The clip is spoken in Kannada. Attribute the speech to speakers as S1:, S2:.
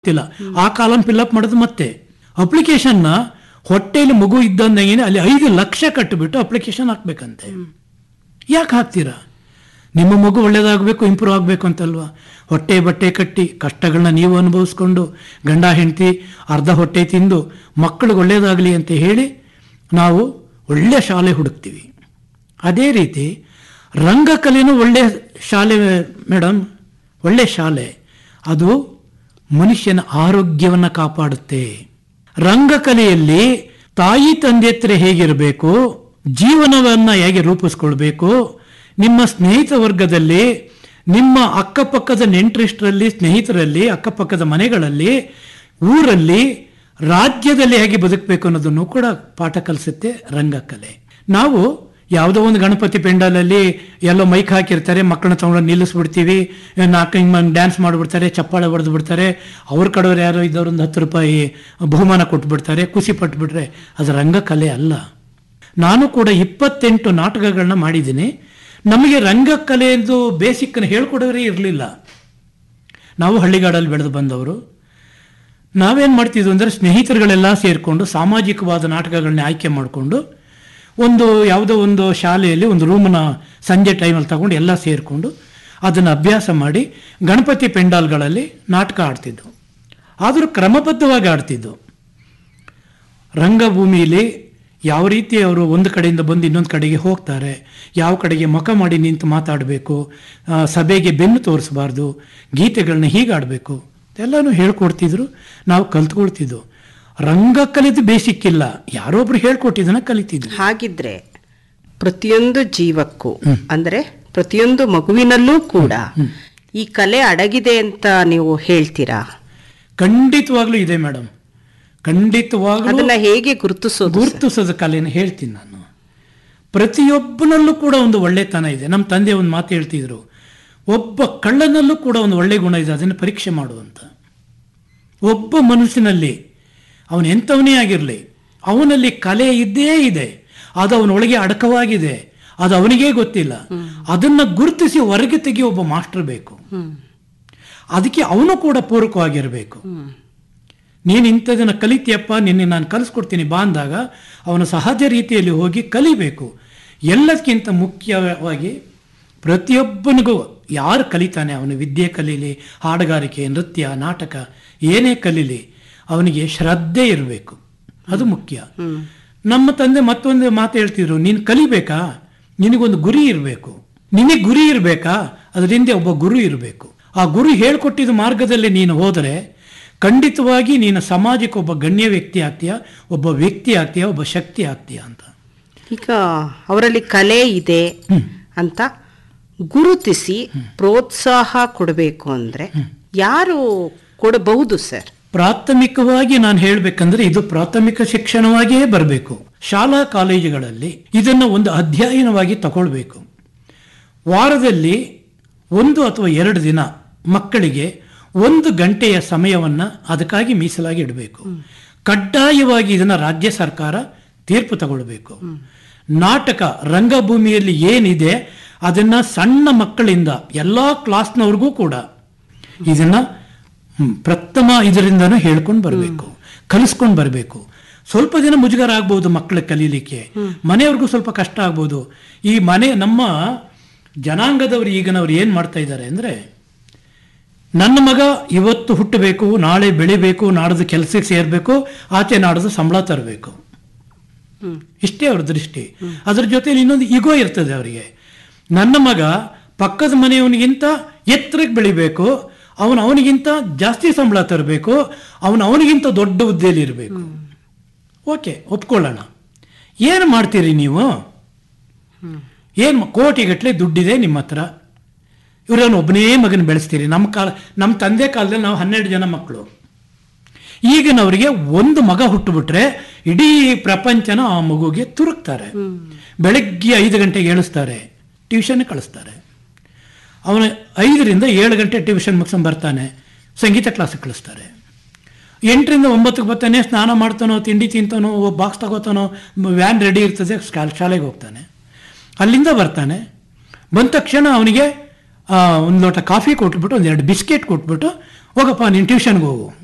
S1: ಗೊತ್ತಿಲ್ಲ ಆ ಕಾಲಮ್ ಫಿಲ್ಅಪ್ ಮಾಡೋದು ಮತ್ತೆ ಅಪ್ಲಿಕೇಶನ್ನ ಹೊಟ್ಟೆಯಲ್ಲಿ ಮಗು ಇದ್ದಂಗೆ ಅಲ್ಲಿ ಐದು ಲಕ್ಷ ಕಟ್ಟಿಬಿಟ್ಟು ಅಪ್ಲಿಕೇಶನ್ ಹಾಕ್ಬೇಕಂತೆ ಯಾಕೆ ಹಾಕ್ತೀರಾ ನಿಮ್ಮ ಮಗು ಒಳ್ಳೇದಾಗಬೇಕು ಇಂಪ್ರೂವ್ ಆಗಬೇಕು ಅಂತಲ್ವಾ ಹೊಟ್ಟೆ ಬಟ್ಟೆ ಕಟ್ಟಿ ಕಷ್ಟಗಳನ್ನ ನೀವು ಅನುಭವಿಸ್ಕೊಂಡು ಗಂಡ ಹೆಂಡತಿ ಅರ್ಧ ಹೊಟ್ಟೆ ತಿಂದು ಮಕ್ಕಳಿಗೆ ಒಳ್ಳೇದಾಗಲಿ ಅಂತ ಹೇಳಿ ನಾವು ಒಳ್ಳೆ ಶಾಲೆ ಹುಡುಕ್ತೀವಿ ಅದೇ ರೀತಿ ರಂಗಕಲೆನೂ ಒಳ್ಳೆ ಶಾಲೆ ಮೇಡಮ್ ಒಳ್ಳೆ ಶಾಲೆ ಅದು ಮನುಷ್ಯನ ಆರೋಗ್ಯವನ್ನು ಕಾಪಾಡುತ್ತೆ ರಂಗಕಲೆಯಲ್ಲಿ ತಾಯಿ ತಂದೆ ಹತ್ರ ಹೇಗಿರಬೇಕು ಜೀವನವನ್ನು ಹೇಗೆ ರೂಪಿಸ್ಕೊಳ್ಬೇಕು ನಿಮ್ಮ ಸ್ನೇಹಿತ ವರ್ಗದಲ್ಲಿ ನಿಮ್ಮ ಅಕ್ಕಪಕ್ಕದ ನೆಂಟರಿಷ್ಟರಲ್ಲಿ ಸ್ನೇಹಿತರಲ್ಲಿ ಅಕ್ಕಪಕ್ಕದ ಮನೆಗಳಲ್ಲಿ ಊರಲ್ಲಿ ರಾಜ್ಯದಲ್ಲಿ ಹೇಗೆ ಬದುಕಬೇಕು ಅನ್ನೋದನ್ನು ಕೂಡ ಪಾಠ ಕಲಿಸುತ್ತೆ ರಂಗಕಲೆ ನಾವು ಯಾವುದೋ ಒಂದು ಗಣಪತಿ ಪೆಂಡಾಲಲ್ಲಿ ಎಲ್ಲೋ ಮೈಕ್ ಹಾಕಿರ್ತಾರೆ ಮಕ್ಕಳನ್ನ ತಗೊಂಡು ನಿಲ್ಲಿಸ್ಬಿಡ್ತೀವಿ ನಾಲ್ಕು ಹಿಂಗೆ ಡ್ಯಾನ್ಸ್ ಮಾಡಿಬಿಡ್ತಾರೆ ಚಪ್ಪಾಳೆ ಹೊಡೆದು ಬಿಡ್ತಾರೆ ಅವ್ರ ಕಡೆಯವ್ರು ಯಾರೋ ಇದ್ದವ್ರು ಒಂದು ಹತ್ತು ರೂಪಾಯಿ ಬಹುಮಾನ ಕೊಟ್ಬಿಡ್ತಾರೆ ಖುಷಿ ಪಟ್ಬಿಟ್ರೆ ಅದು ರಂಗಕಲೆ ಅಲ್ಲ ನಾನು ಕೂಡ ಇಪ್ಪತ್ತೆಂಟು ನಾಟಕಗಳನ್ನ ಮಾಡಿದ್ದೀನಿ ನಮಗೆ ರಂಗಕಲೆಯದು ಬೇಸಿಕ್ಕನ್ನು ಹೇಳ್ಕೊಡೋರೇ ಇರಲಿಲ್ಲ ನಾವು ಹಳ್ಳಿಗಾಡಲ್ಲಿ ಬೆಳೆದು ಬಂದವರು ನಾವೇನು ಮಾಡ್ತಿದ್ವು ಅಂದರೆ ಸ್ನೇಹಿತರುಗಳೆಲ್ಲ ಸೇರಿಕೊಂಡು ಸಾಮಾಜಿಕವಾದ ನಾಟಕಗಳನ್ನ ಆಯ್ಕೆ ಮಾಡಿಕೊಂಡು ಒಂದು ಯಾವುದೋ ಒಂದು ಶಾಲೆಯಲ್ಲಿ ಒಂದು ರೂಮನ್ನ ಸಂಜೆ ಟೈಮಲ್ಲಿ ತಗೊಂಡು ಎಲ್ಲ ಸೇರಿಕೊಂಡು ಅದನ್ನು ಅಭ್ಯಾಸ ಮಾಡಿ ಗಣಪತಿ ಪೆಂಡಾಲ್ಗಳಲ್ಲಿ ನಾಟಕ ಆಡ್ತಿದ್ದು ಆದರೂ ಕ್ರಮಬದ್ಧವಾಗಿ ಆಡ್ತಿದ್ದು ರಂಗಭೂಮಿಯಲ್ಲಿ ಯಾವ ರೀತಿ ಅವರು ಒಂದು ಕಡೆಯಿಂದ ಬಂದು ಇನ್ನೊಂದು ಕಡೆಗೆ ಹೋಗ್ತಾರೆ ಯಾವ ಕಡೆಗೆ ಮುಖ ಮಾಡಿ ನಿಂತು ಮಾತಾಡಬೇಕು ಆ, ಸಭೆಗೆ ಬೆನ್ನು ತೋರಿಸಬಾರ್ದು ಗೀತೆಗಳನ್ನ ಹೀಗೆ ಆಡಬೇಕು ಎಲ್ಲನೂ ಹೇಳ್ಕೊಡ್ತಿದ್ರು ನಾವು ಕಲ್ತ್ಕೊಳ್ತಿದ್ದು ರಂಗ ಕಲಿತು ಬೇಸಿಕ್ ಇಲ್ಲ ಯಾರೊಬ್ರು ಹೇಳ್ಕೊಟ್ಟಿದ್ದನ್ನ ಕಲಿತಿದ್ರು
S2: ಹಾಗಿದ್ರೆ ಪ್ರತಿಯೊಂದು ಜೀವಕ್ಕೂ ಅಂದ್ರೆ ಪ್ರತಿಯೊಂದು ಮಗುವಿನಲ್ಲೂ ಕೂಡ ಈ ಕಲೆ ಅಡಗಿದೆ ಅಂತ ನೀವು ಹೇಳ್ತೀರಾ
S1: ಖಂಡಿತವಾಗ್ಲೂ ಇದೆ ಮೇಡಮ್ ಖಂಡಿತವಾಗ್ಲೂ
S2: ಅದನ್ನ ಹೇಗೆ ಗುರುತಿಸೋದು ಸರ್?
S1: ಗುರುತಿಸೋದ ಕಲೆನ ಹೇಳ್ತೀನಿ ನಾನು ಪ್ರತಿಯೊಬ್ಬನಲ್ಲೂ ಕೂಡ ಒಂದು ಒಳ್ಳೆತನ ಇದೆ ನಮ್ಮ ತಂದೆ ಒಂದು ಮಾತು ಹೇಳ್ತಿದ್ರು ಒಬ್ಬ ಕಳ್ಳನಲ್ಲೂ ಕೂಡ ಒಂದು ಒಳ್ಳೆ ಗುಣ ಇದೆ ಅದನ್ನು ಪರೀಕ್ಷೆ ಮಾಡುವಂತ ಒಬ್ಬ ಮನುಷ್ಯನಲ್ಲಿ ಅವನು ಎಂಥವನೇ ಆಗಿರಲಿ ಅವನಲ್ಲಿ ಕಲೆ ಇದ್ದೇ ಇದೆ ಅದು ಅವನೊಳಗೆ ಅಡಕವಾಗಿದೆ ಅದು ಅವನಿಗೇ ಗೊತ್ತಿಲ್ಲ ಅದನ್ನ ಗುರುತಿಸಿ ಹೊರಗೆ ತೆಗೆಯೋ ಒಬ್ಬ ಮಾಸ್ಟರ್ ಬೇಕು
S2: ಹ್ಮ್
S1: ಅದಕ್ಕೆ ಅವನು ಕೂಡ ಪೂರಕವಾಗಿರಬೇಕು
S2: ಹ್ಮ್
S1: ನೀನು ಇಂಥದನ್ನು ಕಲಿತೀಯಪ್ಪ ನಿನ್ನೆ ನಾನು ಕಲಿಸ್ಕೊಡ್ತೀನಿ ಬಾ ಅಂದಾಗ ಅವನು ಸಹಜ ರೀತಿಯಲ್ಲಿ ಹೋಗಿ ಕಲಿಬೇಕು ಎಲ್ಲದಕ್ಕಿಂತ ಮುಖ್ಯವಾಗಿ ಪ್ರತಿಯೊಬ್ಬನಿಗೂ ಯಾರು ಕಲಿತಾನೆ ಅವನು ವಿದ್ಯೆ ಕಲೀಲಿ ಹಾಡುಗಾರಿಕೆ ನೃತ್ಯ ನಾಟಕ ಏನೇ ಕಲೀಲಿ ಅವನಿಗೆ ಶ್ರದ್ಧೆ ಇರಬೇಕು ಅದು ಮುಖ್ಯ
S2: ಹ್ಮ್
S1: ನಮ್ಮ ತಂದೆ ಮತ್ತೊಂದು ಮಾತು ಹೇಳ್ತಿದ್ರು ನೀನು ಕಲಿಬೇಕಾ ನಿನಗೊಂದು ಗುರಿ ಇರಬೇಕು ನಿನಗೆ ಗುರಿ ಇರಬೇಕಾ ಅದರಿಂದ ಒಬ್ಬ ಗುರು ಇರಬೇಕು ಆ ಗುರು ಹೇಳ್ಕೊಟ್ಟಿದ್ದ ಮಾರ್ಗದಲ್ಲಿ ನೀನು ಹೋದರೆ ಖಂಡಿತವಾಗಿ ನೀನು ಸಮಾಜಕ್ಕೆ ಒಬ್ಬ ಗಣ್ಯ ವ್ಯಕ್ತಿ ಆಗ್ತೀಯ ಒಬ್ಬ ವ್ಯಕ್ತಿ ಆಗ್ತೀಯ ಒಬ್ಬ ಶಕ್ತಿ ಆಗ್ತೀಯ ಅಂತ
S2: ಈಗ ಅವರಲ್ಲಿ ಕಲೆ ಇದೆ ಅಂತ ಗುರುತಿಸಿ ಪ್ರೋತ್ಸಾಹ ಕೊಡಬೇಕು ಅಂದ್ರೆ ಯಾರು ಕೊಡಬಹುದು ಸರ್
S1: ಪ್ರಾಥಮಿಕವಾಗಿ ನಾನು ಹೇಳಬೇಕಂದ್ರೆ ಇದು ಪ್ರಾಥಮಿಕ ಶಿಕ್ಷಣವಾಗಿಯೇ ಬರಬೇಕು ಶಾಲಾ ಕಾಲೇಜುಗಳಲ್ಲಿ ಇದನ್ನು ಒಂದು ಅಧ್ಯಯನವಾಗಿ ತಗೊಳ್ಬೇಕು ವಾರದಲ್ಲಿ ಒಂದು ಅಥವಾ ಎರಡು ದಿನ ಮಕ್ಕಳಿಗೆ ಒಂದು ಗಂಟೆಯ ಸಮಯವನ್ನು ಅದಕ್ಕಾಗಿ ಮೀಸಲಾಗಿ ಇಡಬೇಕು ಕಡ್ಡಾಯವಾಗಿ ಇದನ್ನು ರಾಜ್ಯ ಸರ್ಕಾರ ತೀರ್ಪು ತಗೊಳ್ಬೇಕು ನಾಟಕ ರಂಗಭೂಮಿಯಲ್ಲಿ ಏನಿದೆ ಅದನ್ನ ಸಣ್ಣ ಮಕ್ಕಳಿಂದ ಎಲ್ಲ ಕ್ಲಾಸ್ನವ್ರಿಗೂ ಕೂಡ ಇದನ್ನ ಹ್ಮ್, ಪ್ರಥಮ ಇದರಿಂದನೂ ಹೇಳ್ಕೊಂಡು ಬರಬೇಕು ಕಲಿಸ್ಕೊಂಡು ಬರಬೇಕು ಸ್ವಲ್ಪ ದಿನ ಮುಜುಗರ ಆಗ್ಬೋದು ಮಕ್ಕಳಿಗೆ ಕಲೀಲಿಕ್ಕೆ ಮನೆಯವ್ರಿಗೂ ಸ್ವಲ್ಪ ಕಷ್ಟ ಆಗ್ಬೋದು ಈ ಮನೆ ನಮ್ಮ ಜನಾಂಗದವರು ಈಗಿನವ್ರು ಏನು ಮಾಡ್ತಾ ಇದ್ದಾರೆ ಅಂದರೆ ನನ್ನ ಮಗ ಇವತ್ತು ಹುಟ್ಟಬೇಕು ನಾಳೆ ಬೆಳಿಬೇಕು ನಾಡ್ದು ಕೆಲಸಕ್ಕೆ ಸೇರಬೇಕು ಆಚೆ ನಾಡ್ದು ಸಂಬಳ ತರಬೇಕು
S2: ಹ್ಮ್
S1: ಇಷ್ಟೇ ಅವ್ರ ದೃಷ್ಟಿ ಅದ್ರ ಜೊತೆಲಿ ಇನ್ನೊಂದು ಇಗೋ ಇರ್ತದೆ ಅವರಿಗೆ ನನ್ನ ಮಗ ಪಕ್ಕದ ಮನೆಯವನಿಗಿಂತ ಎತ್ತರಕ್ಕೆ ಬೆಳಿಬೇಕು ಅವನು ಅವನಿಗಿಂತ ಜಾಸ್ತಿ ಸಂಬಳ ತರಬೇಕು ಅವನು ಅವನಿಗಿಂತ ದೊಡ್ಡ ಹುದ್ದೆಯಲ್ಲಿ ಇರಬೇಕು ಓಕೆ ಒಪ್ಕೊಳ್ಳೋಣ ಏನು ಮಾಡ್ತೀರಿ ನೀವು ಏನು ಕೋಟಿಗಟ್ಟಲೆ ದುಡ್ಡಿದೆ ನಿಮ್ಮ ಹತ್ರ ಇವರನ್ನು ಒಬ್ಬನೇ ಮಗನ ಬೆಳೆಸ್ತೀರಿ ನಮ್ಮ ಕಾಲ ನಮ್ಮ ತಂದೆ ಕಾಲದಲ್ಲಿ ನಾವು ಹನ್ನೆರಡು ಜನ ಮಕ್ಕಳು ಈಗಿನವರಿಗೆ ಒಂದು ಮಗ ಹುಟ್ಟುಬಿಟ್ರೆ ಇಡೀ ಪ್ರಪಂಚನ ಆ ಮಗುಗೆ ತುರುಕ್ತಾರೆ ಬೆಳಗ್ಗೆ ಐದು ಗಂಟೆಗೆ ಏಳಿಸ್ತಾರೆ ಟ್ಯೂಷನ್ ಕಳಿಸ್ತಾರೆ ಅವನು ಐದರಿಂದ ಏಳು ಗಂಟೆ ಟ್ಯೂಷನ್ ಮುಗಿಸ್ಕೊಂಡು ಬರ್ತಾನೆ ಸಂಗೀತ ಕ್ಲಾಸಿಗೆ ಕಳಿಸ್ತಾರೆ ಎಂಟರಿಂದ ಒಂಬತ್ತಕ್ಕೆ ಬರ್ತಾನೆ ಸ್ನಾನ ಮಾಡ್ತಾನೋ ತಿಂಡಿ ತಿಂತಾನೋ ಬಾಕ್ಸ್ ತಗೋತಾನೋ ವ್ಯಾನ್ ರೆಡಿ ಇರ್ತದೆ ಸ್ಕಾ- ಶಾಲೆಗೆ ಹೋಗ್ತಾನೆ ಅಲ್ಲಿಂದ ಬರ್ತಾನೆ ಬಂದ ತಕ್ಷಣ ಅವನಿಗೆ ಒಂದು ಲೋಟ ಕಾಫಿ ಕೊಟ್ಬಿಟ್ಟು ಒಂದೆರಡು ಬಿಸ್ಕೆಟ್ ಕೊಟ್ಬಿಟ್ಟು ಹೋಗಪ್ಪ ನೀನು ಟ್ಯೂಷನ್ಗೆ ಹೋಗು